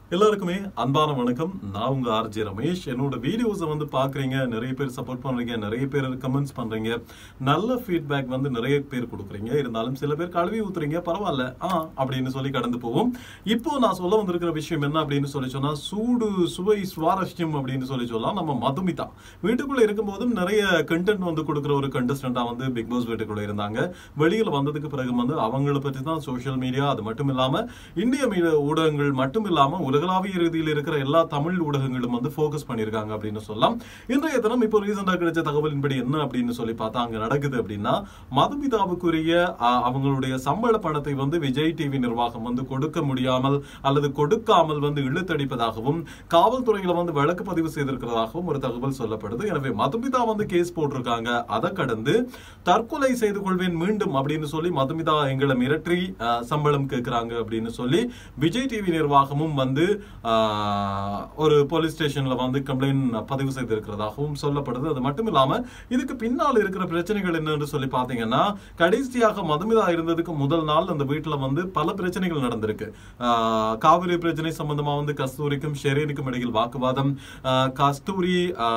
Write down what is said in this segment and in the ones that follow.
எல்லாருக்குமே அன்பான வணக்கம் நான் உங்க ஆர்ஜே ரமேஷ் என்னோட வீடியோஸை வந்து பாக்குறீங்க நிறைய பேர் சப்போர்ட் பண்றீங்க நிறைய பேர் கமெண்ட்ஸ் பண்றீங்க நல்ல ஃபீட்பேக் வந்து நிறைய பேர் கொடுக்குறீங்க இருந்தாலும் சில பேர் கழுவி ஊத்துறீங்க பரவாயில்ல ஆ அப்படின்னு சொல்லி கடந்து போவோம் இப்போ நான் சொல்ல வந்திருக்கிற விஷயம் என்ன அப்படின்னு சொல்லி சொன்னா சூடு சுவை சுவாரஸ்யம் அப்படின்னு சொல்லி சொல்லலாம் நம்ம மதுமிதா வீட்டுக்குள்ள இருக்கும்போதும் நிறைய கண்டென்ட் வந்து கொடுக்குற ஒரு கண்டஸ்டண்டா வந்து பிக் பாஸ் வீட்டுக்குள்ள இருந்தாங்க வெளியில வந்ததுக்கு பிறகு வந்து அவங்கள பற்றி தான் சோஷியல் மீடியா அது மட்டும் இல்லாம இந்திய மீடியா ஊடகங்கள் மட்டும் இல்லாம உலகளாவிய ரீதியில் இருக்கிற எல்லா தமிழ் ஊடகங்களும் வந்து ஃபோக்கஸ் பண்ணியிருக்காங்க அப்படின்னு சொல்லலாம் இன்றைய தினம் இப்போ ரீசெண்டா கிடைச்ச தகவலின்படி என்ன அப்படின்னு சொல்லி பார்த்தா அங்க நடக்குது அப்படின்னா மதுமிதாவுக்குரிய ஆ, அவங்களுடைய சம்பள பணத்தை வந்து விஜய் டிவி நிர்வாகம் வந்து கொடுக்க முடியாமல் அல்லது கொடுக்காமல் வந்து இழுத்தடிப்பதாகவும் காவல்துறையில வந்து வழக்கு பதிவு செய்திருக்கிறதாகவும் ஒரு தகவல் சொல்லப்படுது எனவே மதுமிதா வந்து கேஸ் போட்டிருக்காங்க அதை கடந்து தற்கொலை செய்து கொள்வேன் மீண்டும் அப்படின்னு சொல்லி மதுமிதா எங்களை மிரட்டி ஆ, சம்பளம் கேட்கிறாங்க அப்படின்னு சொல்லி விஜய் டிவி நிர்வாகமும் வந்து ஆ, ஒரு போலீஸ் ஸ்டேஷன்ல வந்து கம்ப்ளைண்ட் பதிவு செய்திருக்கிறதாகவும் சொல்லப்படுது அது மட்டும் இல்லாம இதுக்கு பின்னால் இருக்கிற பிரச்சனைகள் என்னன்னு சொல்லி பாத்தீங்கன்னா கடைசியாக மதுமிதா இருந்ததுக்கு முதல் நாள் அந்த வீட்டுல வந்து பல பிரச்சனைகள் நடந்திருக்கு ஆ, காவிரி பிரச்சனை சம்பந்தமா வந்து கஸ்தூரிக்கும் ஷெரீனுக்கும் இடையில் வாக்குவாதம் ஆ, கஸ்தூரி ஆ,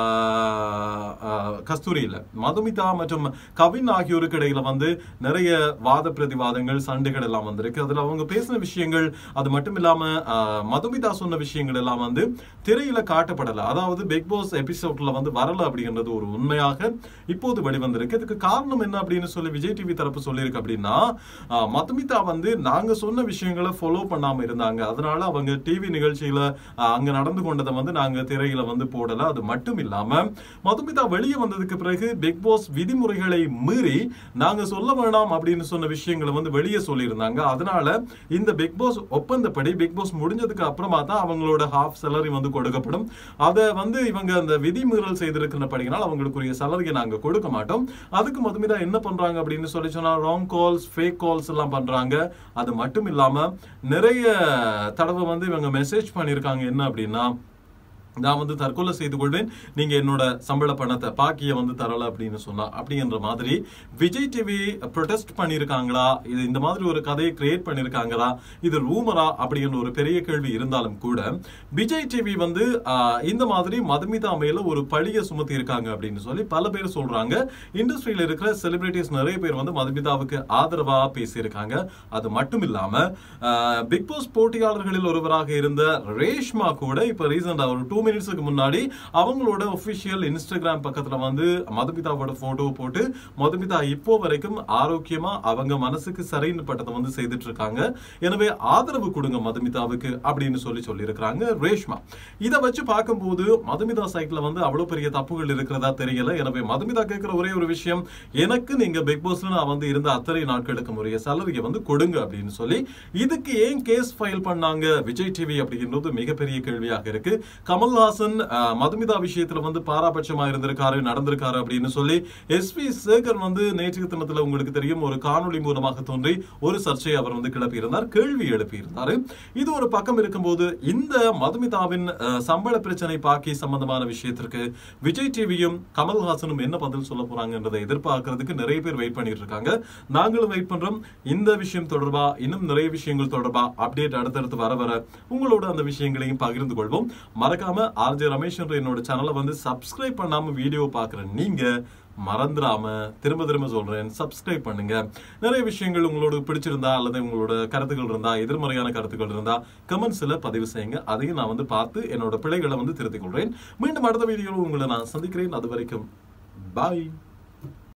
ஆ, கஸ்தூரி இல்ல மதுமிதா மற்றும் கவின் ஆகியோருக்கு இடையில வந்து நிறைய வாத பிரதிவாதங்கள் சண்டைகள் எல்லாம் வந்திருக்கு அதுல அவங்க பேசின விஷயங்கள் அது மட்டும் இல்லாம ஆஹ், மதுமிதா சொன்ன விஷயங்கள் எல்லாம் வந்து திரையில காட்டப்படல அதாவது பிக் பாஸ் எபிசோட்ல வந்து வரல அப்படின்றது ஒரு உண்மையாக இப்போது வெளிவந்திருக்கு இதுக்கு காரணம் என்ன அப்படின்னு சொல்லி விஜய் டிவி தரப்பு சொல்லியிருக்கு அப்படின்னா ஆஹ், மதுமிதா வந்து நாங்க சொன்ன விஷயங்களை ஃபாலோ பண்ணாம இருந்தாங்க அதனால அவங்க டிவி நிகழ்ச்சியில ஆஹ், அங்க நடந்து கொண்டதை வந்து நாங்க திரையில வந்து போடல அது மட்டும் இல்லாம மதுமிதா வெளியே வந்ததுக்கு பிறகு பிக் பாஸ் விதிமுறைகளை மீறி நாங்க சொல்ல வேண்டாம் அப்படின்னு சொன்ன விஷயங்களை வந்து வெளியே சொல்லியிருந்தாங்க அதனால இந்த பிக் பாஸ் ஒப்பந்தப்படி பிக் பாஸ் முடிஞ்சதுக்கு அப்புறமா தான் அவங்களோட ஹாஃப் salary வந்து கொடுக்கப்படும் அதை வந்து இவங்க அந்த விதிமீறல் செய்திருக்கிறபடினால் அவங்களுக்குரிய சலரியை நாங்க கொடுக்க மாட்டோம் அதுக்கு மதுமிதா என்ன பண்றாங்க அப்படின்னு சொல்லி சொன்னா ராங் கால்ஸ் ஃபேக் கால்ஸ் எல்லாம் பண்றாங்க அது மட்டும் இல்லாம நிறைய தடவை வந்து இவங்க மெசேஜ் பண்ணியிருக்காங்க என்ன அப்படின்னா நான் வந்து தற்கொலை செய்து கொள்வேன் நீங்க என்னோட சம்பள பணத்தை பாக்கிய வந்து தரல அப்படின்னு சொன்னா அப்படின்ற மாதிரி விஜய் டிவி ப்ரொடெஸ்ட் பண்ணியிருக்காங்களா இது இந்த மாதிரி ஒரு கதையை கிரியேட் பண்ணியிருக்காங்களா இது ரூமரா அப்படிங்கிற ஒரு பெரிய கேள்வி இருந்தாலும் கூட விஜய் டிவி வந்து ஆஹ், இந்த மாதிரி மதுமிதா மேல ஒரு பழிய சுமத்தி இருக்காங்க அப்படின்னு சொல்லி பல பேர் சொல்றாங்க இண்டஸ்ட்ரியில இருக்கிற செலிபிரிட்டிஸ் நிறைய பேர் வந்து மதுமிதாவுக்கு ஆதரவா பேசியிருக்காங்க அது மட்டும் இல்லாம பிக் பாஸ் போட்டியாளர்களில் ஒருவராக இருந்த ரேஷ்மா கூட இப்ப ரீசெண்டா ஒரு டூ மினிட்ஸ்க்கு முன்னாடி அவங்களோட ஒபிஷியல் இன்ஸ்டாகிராம் பக்கத்துல வந்து மதுமிதாவோட போட்டோ போட்டு மதுமிதா இப்போ வரைக்கும் ஆரோக்கியமா அவங்க மனசுக்கு சரின்னு பட்டதை வந்து செய்துட்டு இருக்காங்க எனவே ஆதரவு கொடுங்க மதுமிதாவுக்கு அப்படின்னு சொல்லி சொல்லியிருக்கிறாங்க ரேஷ்மா இதை வச்சு பார்க்கும்போது மதுமிதா சைட்ல வந்து அவ்வளவு பெரிய தப்புகள் இருக்கிறதா தெரியல எனவே மதுமிதா கேட்கிற ஒரே ஒரு விஷயம் எனக்கு நீங்க பிக் பாஸ்ல நான் வந்து இருந்த அத்தனை நாட்களுக்கு முறைய சலரியை வந்து கொடுங்க அப்படின்னு சொல்லி இதுக்கு ஏன் கேஸ் ஃபைல் பண்ணாங்க விஜய் டிவி அப்படின்றது மிகப்பெரிய கேள்வியாக இருக்கு கமல்ஹாசன் அஹ், மதுமிதா விஷயத்துல வந்து பாராபட்சமா இருந்திருக்காரு நடந்திருக்காரு அப்படின்னு சொல்லி எஸ் வி சேகர் வந்து நேற்று தினத்துல உங்களுக்கு தெரியும் ஒரு காணொளி மூலமாக தோன்றி ஒரு சர்ச்சையை அவர் வந்து கிளப்பியிருந்தார் கேள்வி எழுப்பியிருந்தாரு இது ஒரு பக்கம் இருக்கும்போது இந்த மதுமிதாவின் அஹ், சம்பள பிரச்சனை பாக்கி சம்பந்தமான விஷயத்திற்கு விஜய் டிவியும் கமல்ஹாசனும் என்ன பதில் சொல்ல போறாங்கன்றதை எதிர்பார்க்கறதுக்கு நிறைய பேர் வெயிட் பண்ணிட்டு இருக்காங்க நாங்களும் வெயிட் பண்றோம் இந்த விஷயம் தொடர்பா இன்னும் நிறைய விஷயங்கள் தொடர்பா அப்டேட் அடுத்தடுத்து வர வர உங்களோட அந்த விஷயங்களையும் பகிர்ந்து கொள்வோம் மறக்காம ஆர்ஜே ரமேஷ் என்ற என்னோட சேனலை வந்து சப்ஸ்கிரைப் பண்ணாம வீடியோ பாக்குற நீங்க மறந்துடாம திரும்ப திரும்ப சொல்றேன் சப்ஸ்கிரைப் பண்ணுங்க நிறைய விஷயங்கள் உங்களுக்கு பிடிச்சிருந்தா அல்லது உங்களோட கருத்துக்கள் இருந்தா எதிர்மறையான கருத்துக்கள் இருந்தா கமெண்ட்ஸ்ல பதிவு செய்யுங்க அதையும் நான் வந்து பார்த்து என்னோட பிழைகளை வந்து திருத்திக் கொள்றேன் மீண்டும் அடுத்த வீடியோவில் உங்களை நான் சந்திக்கிறேன் அது வரைக்கும் பாய்